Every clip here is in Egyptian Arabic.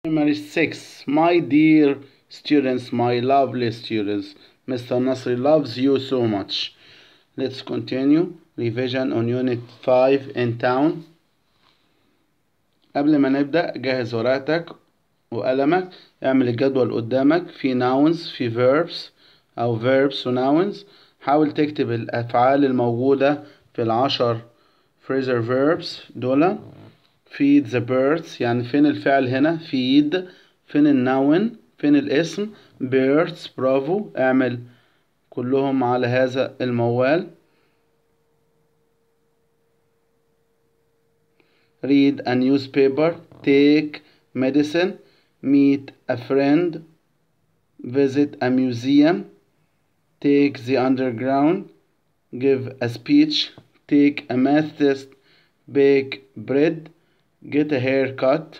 Primary 6 My dear students, my lovely students, Mr. Nasri loves you so much. Let's continue revision on unit 5 in town. قبل ما نبدأ جهز ورقتك وقلمك اعمل الجدول قدامك في nouns في verbs أو verbs و nouns حاول تكتب الأفعال الموجودة في العشر phrasal verbs دول feed the birds يعني فين الفعل هنا feed فين النون فين الاسم birds برافو اعمل كلهم على هذا الموال read a newspaper take medicine meet a friend visit a museum take the underground give a speech take a math test bake bread get a haircut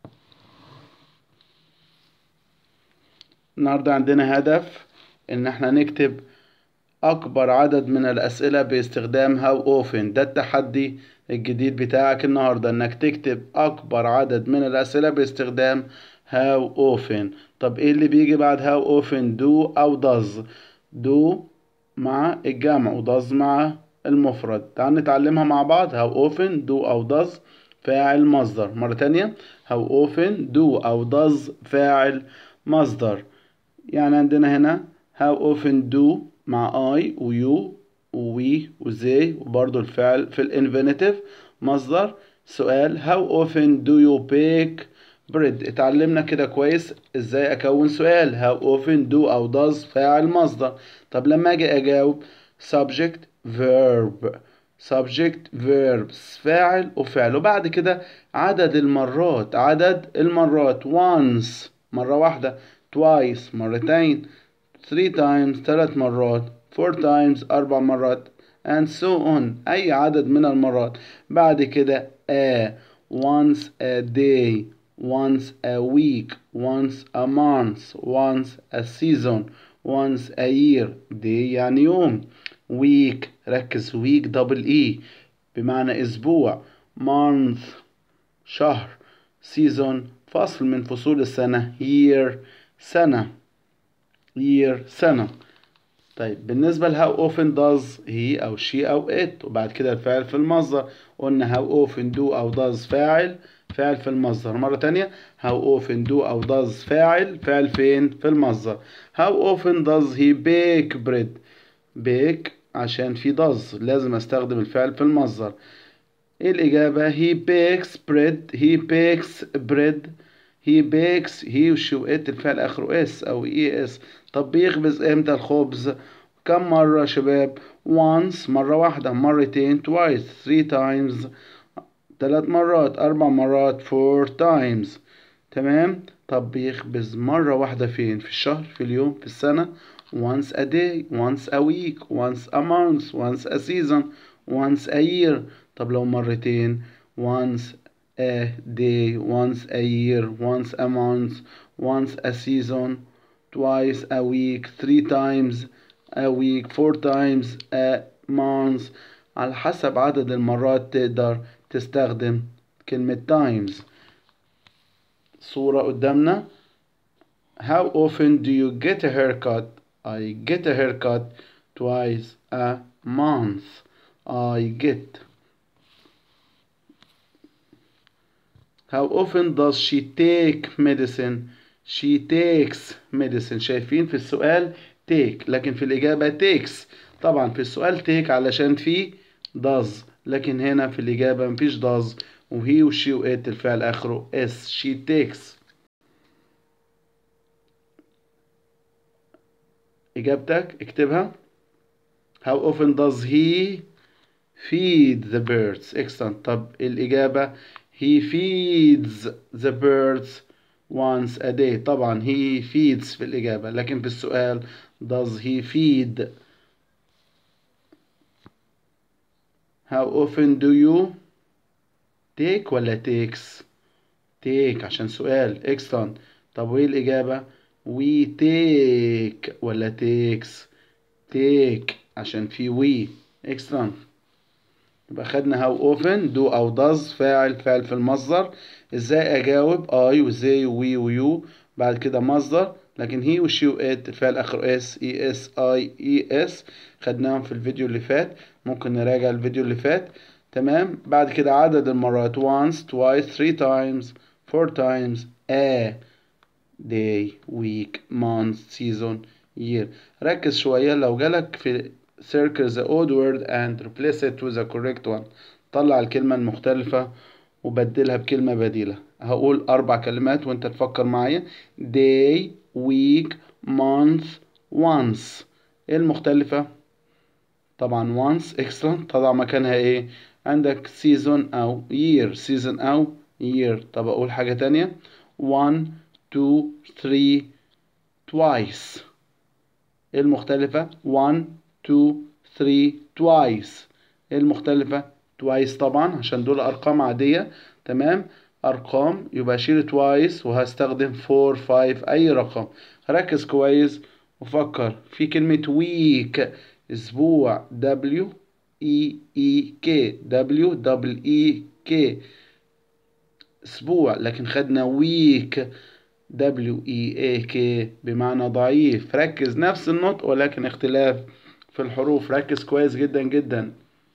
النهارده عندنا هدف ان احنا نكتب اكبر عدد من الاسئله باستخدام how often ده التحدي الجديد بتاعك النهارده انك تكتب اكبر عدد من الاسئله باستخدام how often طب ايه اللي بيجي بعد how often do او does do مع الجمع و does مع المفرد تعال نتعلمها مع بعض how often do او does فاعل مصدر مرة تانية how often do أو does فاعل مصدر يعني عندنا هنا how often do مع I و you و we و they وبرضو الفعل في الانفينيتيف مصدر سؤال how often do you bake bread اتعلمنا كده كويس ازاي اكون سؤال how often do أو does فاعل مصدر طب لما اجي اجاوب subject verb subject verbs فاعل وفعل وبعد كده عدد المرات عدد المرات once مرة واحدة twice مرتين three times ثلاث مرات four times أربع مرات and so on أي عدد من المرات بعد كده a once a day once a week once a month once a season once a year day يعني يوم week ركز week double e بمعنى اسبوع month شهر season فصل من فصول السنة year سنة year سنة طيب بالنسبة ل how often does he أو she أو it وبعد كده الفعل في المصدر قلنا how often do أو does فاعل فعل في المصدر مرة تانية how often do أو does فاعل فعل فين في المصدر how often does he bake bread bake عشان في does لازم استخدم الفعل في المصدر ايه الإجابة he bakes bread he bakes bread he bakes he وشي وإت الفعل آخره اس أو اي اس طب بيخبز امتى الخبز كم مرة يا شباب once مرة واحدة مرتين twice three times ثلاث مرات أربع مرات four times تمام طب بيخبز مرة واحدة فين في الشهر في اليوم في السنة once a day once a week once a month once a season once a year طب لو مرتين once a day once a year once a month once a season twice a week three times a week four times a month على حسب عدد المرات تقدر تستخدم كلمة times صورة قدامنا How often do you get a haircut? I get a haircut twice a month. I get. How often does she take medicine? She takes medicine. شايفين في السؤال take لكن في الإجابة takes. طبعا في السؤال take علشان في does لكن هنا في الإجابة مفيش does وهي وشي وإت الفعل آخره s. She takes. إجابتك اكتبها How often does he feed the birds excellent طب الإجابة he feeds the birds once a day طبعا he feeds في الإجابة لكن في السؤال does he feed How often do you take ولا takes take عشان سؤال excellent طب وإيه الإجابة we take ولا takes take عشان في we excellent يبقى خدنا how often do أو does فاعل فعل في المصدر ازاي اجاوب اي وزي وي ويو بعد كده مصدر لكن هي وشي وات الفعل اخره اس اي اس اي اي اس خدناهم في الفيديو اللي فات ممكن نراجع الفيديو اللي فات تمام بعد كده عدد المرات once twice three times four times a day week month season year ركز شوية لو جالك في circle the odd word and replace it with the correct one طلع الكلمة المختلفة وبدلها بكلمة بديلة هقول أربع كلمات وأنت تفكر معايا day week month once إيه المختلفة؟ طبعا once excellent تضع مكانها إيه؟ عندك season أو year season أو year طب أقول حاجة تانية one two three twice إيه المختلفة؟ one two three twice إيه المختلفة؟ twice طبعا عشان دول أرقام عادية تمام أرقام يبقى أشيل twice وهستخدم four five أي رقم ركز كويس وفكر في كلمة week أسبوع W E E K W double E K أسبوع لكن خدنا week W E A K بمعنى ضعيف ركز نفس النطق ولكن اختلاف في الحروف ركز كويس جدا جدا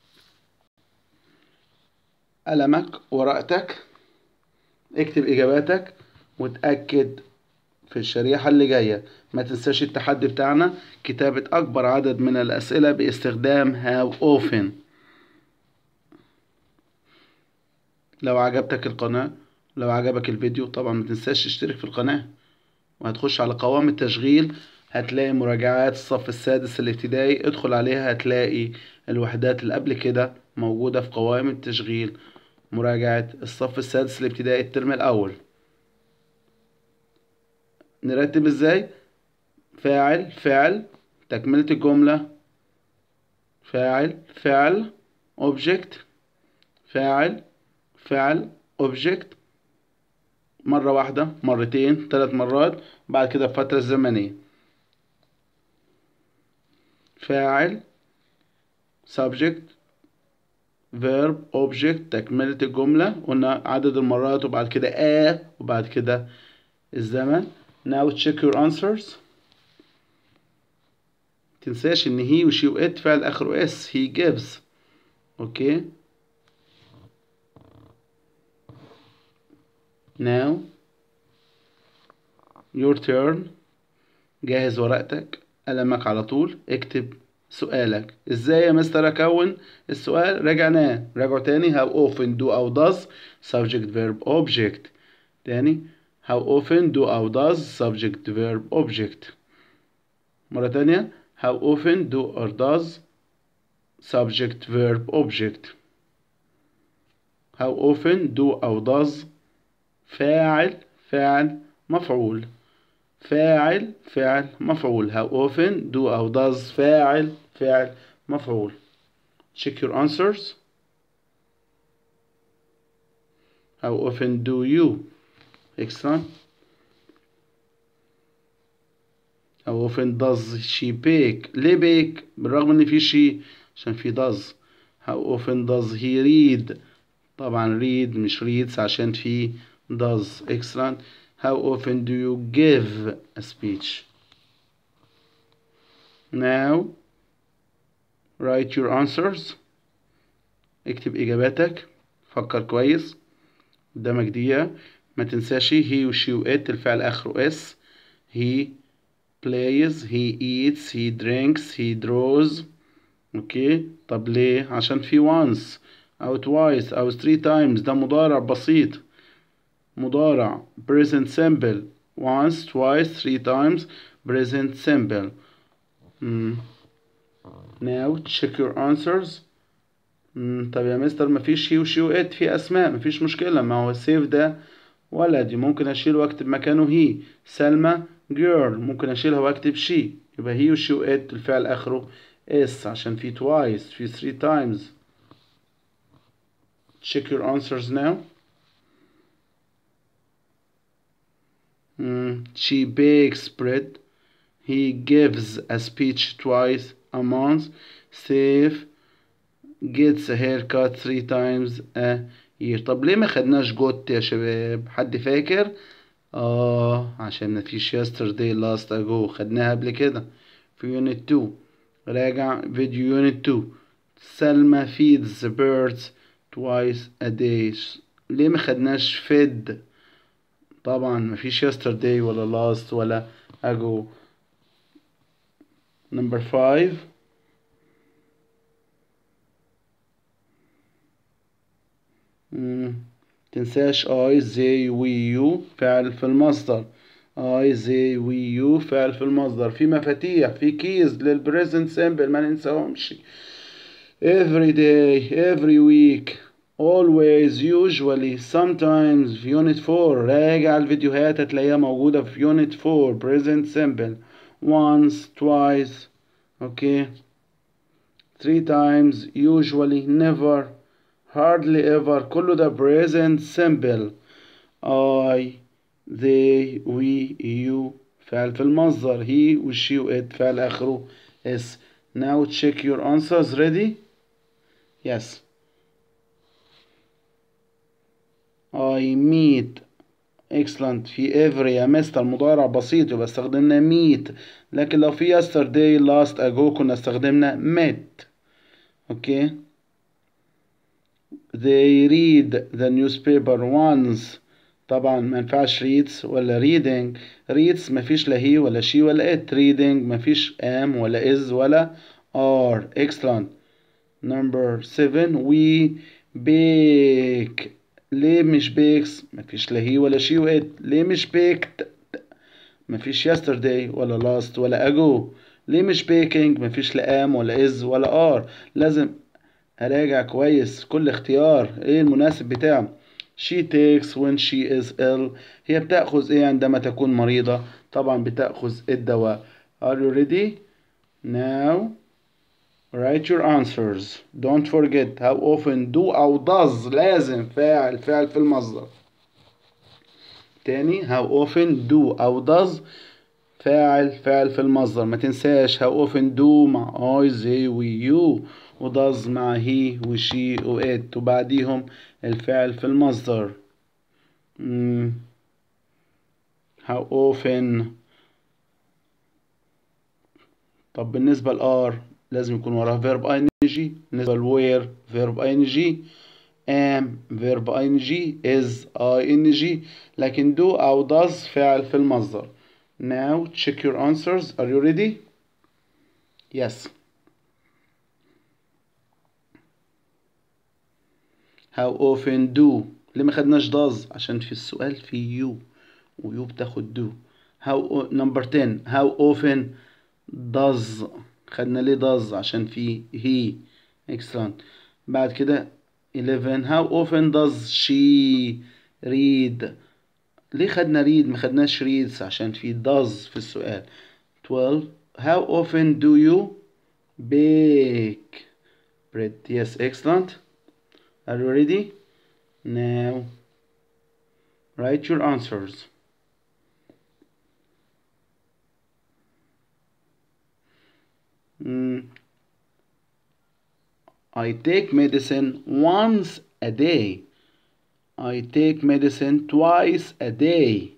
قلمك ورقتك اكتب اجاباتك وتأكد في الشريحة اللي جاية ما تنساش التحدي بتاعنا كتابة أكبر عدد من الأسئلة باستخدام how often لو عجبتك القناة لو عجبك الفيديو طبعا ما تنساش تشترك في القناة وهتخش على قوام التشغيل هتلاقي مراجعات الصف السادس الابتدائي ادخل عليها هتلاقي الوحدات اللي قبل كده موجودة في قوائم التشغيل مراجعة الصف السادس الابتدائي الترم الأول نرتب ازاي فاعل فعل تكملة الجملة فاعل فعل object فاعل فعل object مرة واحدة مرتين ثلاث مرات بعد كده فترة زمنية فاعل subject verb object تكملة الجملة قلنا عدد المرات وبعد كده a وبعد كده الزمن now check your answers تنساش ان he وشي وات فعل اخره s he gives اوكي now your turn جهز ورقتك قلمك على طول اكتب سؤالك ازاي يا مستر اكون السؤال رجعناه راجعه تاني how often do او does subject verb object تاني how often do او does subject verb object مرة تانية how often do or does subject verb object how often do او does فاعل فاعل مفعول فاعل فعل مفعول how often do أو does فاعل فعل مفعول check your answers how often do you excellent how often does she bake ليه bake بالرغم ان في she عشان في does how often does he read طبعا read مش reads عشان في does excellent How often do you give a speech? Now, write your answers. اكتب إجاباتك. فكر كويس. قدامك دقيقة. ما تنساش he و she و it الفعل آخره s. He plays, he eats, he drinks, he draws. اوكي طب ليه؟ عشان في once أو twice أو three times ده مضارع بسيط. مضارع present simple once twice three times present simple mm. now check your answers mm. طب يا مستر مفيش هي وشي وات في اسماء مفيش مشكلة ما هو السيف ده ولدي ممكن اشيله واكتب مكانه هي سلمى girl ممكن اشيلها واكتب شي يبقى هي وشي وات الفعل اخره اس عشان في twice في three times check your answers now Mm, she bakes bread. He gives a speech twice a month. Steve gets a haircut three times a year طب ليه ما خدناش got يا شباب حد فاكر اه عشان مفيش yesterday last ago خدناها قبل كده في unit 2 راجع فيديو unit 2 سلمى feeds the birds twice a day ليه ما خدناش fed طبعا مفيش yesterday ولا last ولا ago number 5 تنساش I they we you فعل في المصدر I they we you فعل في المصدر في مفاتيح في كيز للبريزنت سيمبل ما ننساهمش every day every week always usually sometimes في unit 4 راجع الفيديوهات هتلاقيها موجودة في unit 4 present simple once twice okay three times usually never hardly ever كله ده present simple I they we you فعل في المصدر he و she و it فعل آخره s now check your answers ready yes I meet excellent في every يا مستر مضارع بسيط يبقى استخدمنا meet لكن لو في yesterday last ago كنا استخدمنا met اوكي okay. they read the newspaper once طبعا ما ينفعش reads ولا reading reads ما فيش لا هي ولا she ولا it reading ما فيش am ولا is ولا are excellent number seven we bake ليه مش bakes ما فيش لا هي ولا she و it ليه مش baked ما فيش yesterday ولا last ولا ago ليه مش baking ما فيش لا am ولا is ولا are لازم اراجع كويس كل اختيار ايه المناسب بتاعه she takes when she is ill هي بتأخذ ايه عندما تكون مريضة طبعا بتأخذ الدواء are you ready now write your answers don't forget how often do أو does لازم فاعل فاعل في المصدر تاني how often do أو does فاعل فاعل في المصدر ما تنساش how often do مع I they we you وdoes مع he و she و it وبعديهم الفعل في المصدر mm. how often طب بالنسبة ل are لازم يكون وراها verb ing بالنسبة ل where verb ing am verb ing is ing لكن do أو does فعل في المصدر now check your answers are you ready yes how often do ليه ما خدناش does عشان في السؤال في you و you بتاخد do how number 10 how often does خدنا ليه does عشان في he excellent بعد كده 11 how often does she read ليه خدنا read ما خدناش reads عشان في does في السؤال 12 how often do you bake bread yes excellent Are you ready? Now, write your answers. Mm. I take medicine once a day. I take medicine twice a day.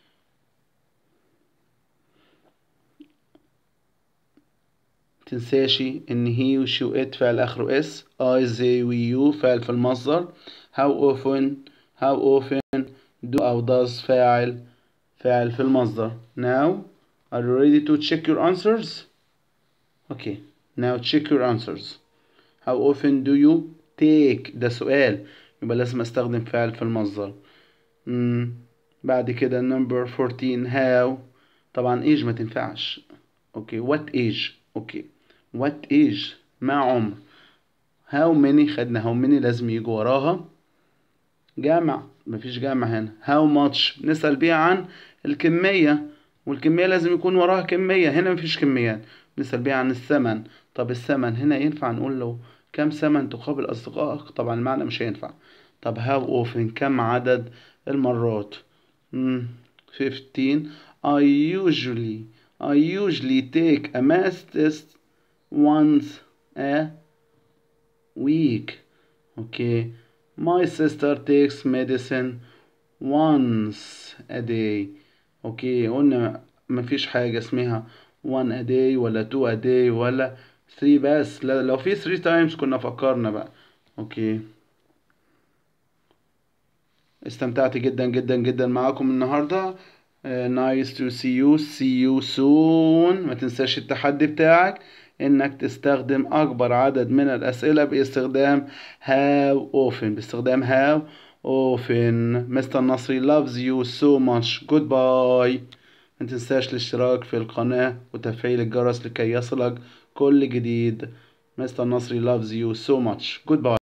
تنساشي ان هي وشي وات فعل اخره اس I they we you فعل في المصدر how often how often do أو does فاعل فاعل في المصدر now are you ready to check your answers okay now check your answers how often do you take ده سؤال يبقى لازم استخدم فاعل في المصدر مم. بعد كده number 14 how طبعا age ما تنفعش اوكي what age اوكي what age ما عمر how many خدنا how many لازم يجي وراها جامع مفيش جامع هنا how much نسأل بيها عن الكمية والكمية لازم يكون وراها كمية هنا مفيش كميات نسأل بيها عن الثمن طب الثمن هنا ينفع نقول له كم ثمن تقابل أصدقائك طبعا المعنى مش هينفع طب how often كم عدد المرات mm, 15 I usually I usually take a math test once a week okay My sister takes medicine once a day اوكي قلنا مفيش حاجة اسمها one a day ولا two a day ولا three بس لا لو في three times كنا فكرنا بقى اوكي استمتعت جدا جدا جدا معاكم النهاردة uh, nice to see you see you soon ما تنساش التحدي بتاعك انك تستخدم اكبر عدد من الاسئلة باستخدام how often باستخدام how often مستر نصري loves you so much goodbye ما تنساش الاشتراك في القناة وتفعيل الجرس لكي يصلك كل جديد مستر نصري loves you so much goodbye